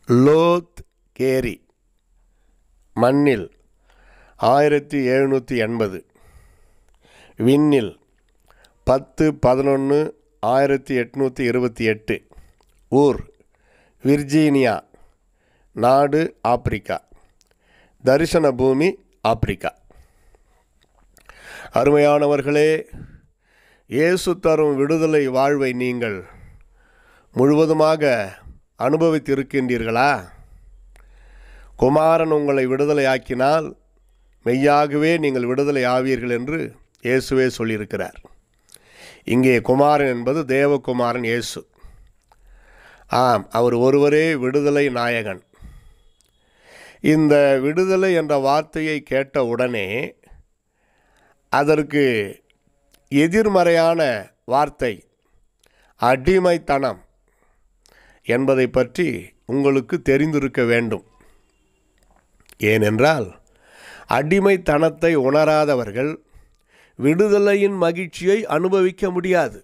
Lot carry மண்ணில் ஆயிரத்தி எழுநூற்றி எண்பது விண்ணில் பத்து பதினொன்று ஆயிரத்தி எட்நூற்றி இருபத்தி எட்டு ஊர் விர்ஜீனியா நாடு ஆப்பிரிக்கா தரிசன பூமி ஆப்பிரிக்கா அருமையானவர்களே இயேசு தரும் விடுதலை வாழ்வை நீங்கள் முழுவதுமாக அனுபவித்திருக்கின்றீர்களா குமாரன் உங்களை விடுதலையாக்கினால் மெய்யாகவே நீங்கள் விடுதலை ஆவீர்கள் என்று இயேசுவே சொல்லியிருக்கிறார் இங்கே குமாரன் என்பது தேவகுமாரன் இயேசு ஆம் அவர் ஒருவரே விடுதலை நாயகன் இந்த விடுதலை என்ற வார்த்தையை கேட்ட உடனே அதற்கு எதிர்மறையான வார்த்தை அடிமைத்தனம் என்பதை பற்றி உங்களுக்கு தெரிந்திருக்க வேண்டும் ஏனென்றால் அடிமைத்தனத்தை உணராதவர்கள் விடுதலையின் மகிழ்ச்சியை அனுபவிக்க முடியாது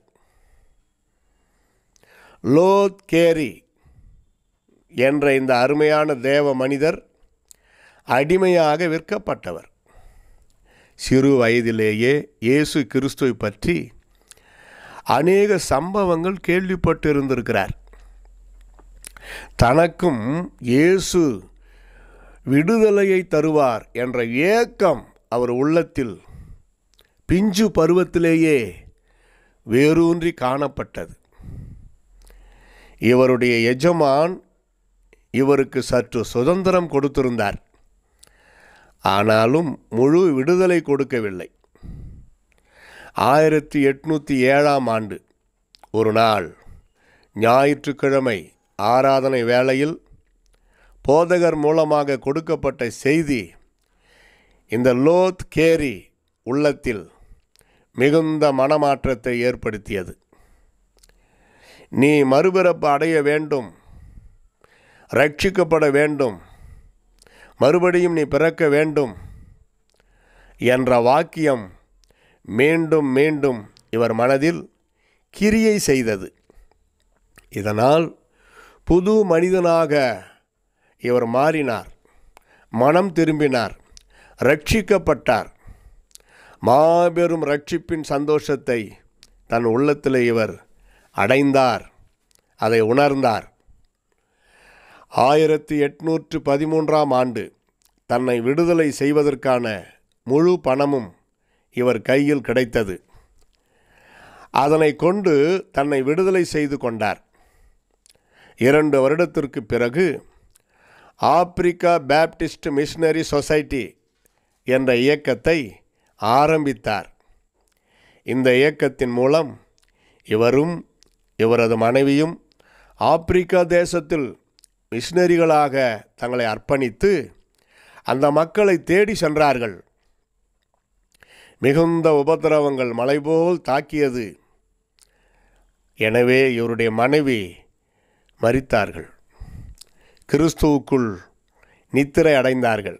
லோத் கேரி என்ற இந்த அருமையான தேவ மனிதர் அடிமையாக விற்கப்பட்டவர் சிறு வயதிலேயே இயேசு கிறிஸ்துவை பற்றி அநேக சம்பவங்கள் கேள்விப்பட்டிருந்திருக்கிறார் தனக்கும் இயேசு விடுதலையை தருவார் என்ற ஏக்கம் அவர் உள்ளத்தில் பிஞ்சு பருவத்திலேயே வேரூன்றி காணப்பட்டது இவருடைய எஜமான் இவருக்கு சற்று சுதந்திரம் கொடுத்திருந்தார் ஆனாலும் முழு விடுதலை கொடுக்கவில்லை ஆயிரத்தி எட்நூற்றி ஏழாம் ஆண்டு ஒரு நாள் ஞாயிற்றுக்கிழமை ஆராதனை வேளையில் போதகர் மூலமாக கொடுக்கப்பட்ட செய்தி இந்த லோத் கேரி உள்ளத்தில் மிகுந்த மனமாற்றத்தை ஏற்படுத்தியது நீ மறுபிறப்பு அடைய வேண்டும் ரட்சிக்கப்பட வேண்டும் மறுபடியும் நீ பிறக்க வேண்டும் என்ற வாக்கியம் மீண்டும் மீண்டும் இவர் மனதில் கிரியை செய்தது இதனால் புது மனிதனாக இவர் மாறினார் மனம் திரும்பினார் ரட்சிக்கப்பட்டார் மாபெரும் ரட்சிப்பின் சந்தோஷத்தை தன் உள்ளத்தில் இவர் அடைந்தார் அதை உணர்ந்தார் ஆயிரத்தி எட்நூற்று பதிமூன்றாம் ஆண்டு தன்னை விடுதலை செய்வதற்கான முழு பணமும் இவர் கையில் கிடைத்தது அதனை கொண்டு தன்னை விடுதலை செய்து கொண்டார் இரண்டு வருடத்திற்கு பிறகு ஆப்பிரிக்கா பேப்டிஸ்ட் மிஷனரி சொசைட்டி என்ற இயக்கத்தை ஆரம்பித்தார் இந்த இயக்கத்தின் மூலம் இவரும் இவரது மனைவியும் ஆப்பிரிக்கா தேசத்தில் மிஷினரிகளாக தங்களை அர்ப்பணித்து அந்த மக்களை தேடி சென்றார்கள் மிகுந்த உபத்திரவங்கள் மலைபோல் தாக்கியது எனவே இவருடைய மனைவி மரித்தார்கள் கிறிஸ்துவுக்குள் நித்திரை அடைந்தார்கள்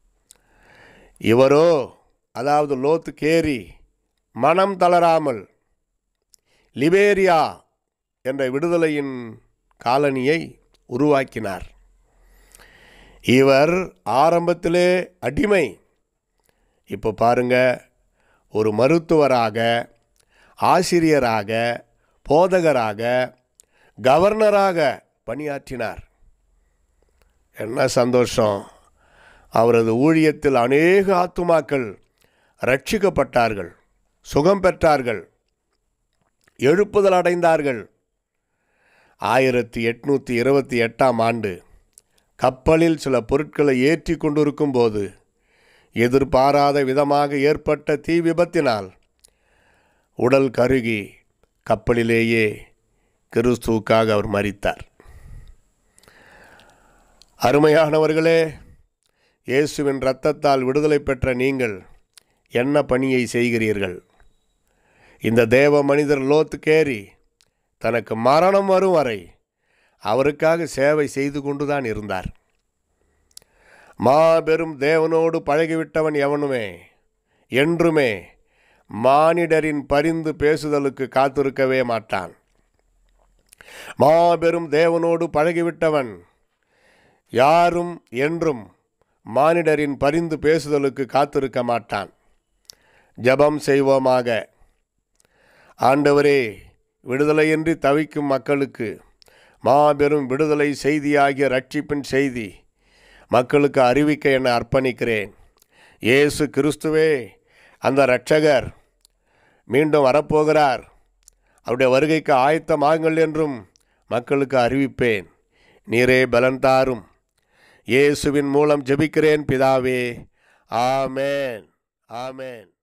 இவரோ அதாவது லோத்து கேரி மனம் தளராமல் லிபேரியா என்ற விடுதலையின் காலனியை உருவாக்கினார் இவர் ஆரம்பத்திலே அடிமை இப்போ பாருங்க ஒரு மருத்துவராக ஆசிரியராக போதகராக கவர்னராக பணியாற்றினார் என்ன சந்தோஷம் அவரது ஊழியத்தில் அநேக ஆத்துமாக்கள் ரட்சிக்கப்பட்டார்கள் சுகம் பெற்றார்கள் எழுப்புதல் அடைந்தார்கள் ஆயிரத்தி எட்நூற்றி இருபத்தி எட்டாம் ஆண்டு கப்பலில் சில பொருட்களை ஏற்றி கொண்டிருக்கும் போது எதிர்பாராத விதமாக ஏற்பட்ட தீ விபத்தினால் உடல் கருகி கப்பலிலேயே கிறிஸ்துவுக்காக அவர் மரித்தார் அருமையானவர்களே இயேசுவின் இரத்தத்தால் விடுதலை பெற்ற நீங்கள் என்ன பணியை செய்கிறீர்கள் இந்த தேவ மனிதர் லோத்து கேரி தனக்கு மரணம் வரும் வரை அவருக்காக சேவை செய்து கொண்டுதான் இருந்தார் மாபெரும் தேவனோடு பழகிவிட்டவன் எவனுமே என்றுமே மானிடரின் பரிந்து பேசுதலுக்கு காத்திருக்கவே மாட்டான் மாபெரும் தேவனோடு பழகிவிட்டவன் யாரும் என்றும் மானிடரின் பரிந்து பேசுதலுக்கு காத்திருக்க மாட்டான் ஜெபம் செய்வோமாக ஆண்டவரே விடுதலையின்றி தவிக்கும் மக்களுக்கு மாபெரும் விடுதலை செய்தியாகிய ரட்சிப்பின் செய்தி மக்களுக்கு அறிவிக்க என அர்ப்பணிக்கிறேன் இயேசு கிறிஸ்துவே அந்த இரட்சகர் மீண்டும் வரப்போகிறார் அவருடைய வருகைக்கு ஆயத்தமாகுங்கள் என்றும் மக்களுக்கு அறிவிப்பேன் நீரே பலன் தாரும் இயேசுவின் மூலம் ஜெபிக்கிறேன் பிதாவே ஆமேன் ஆமேன்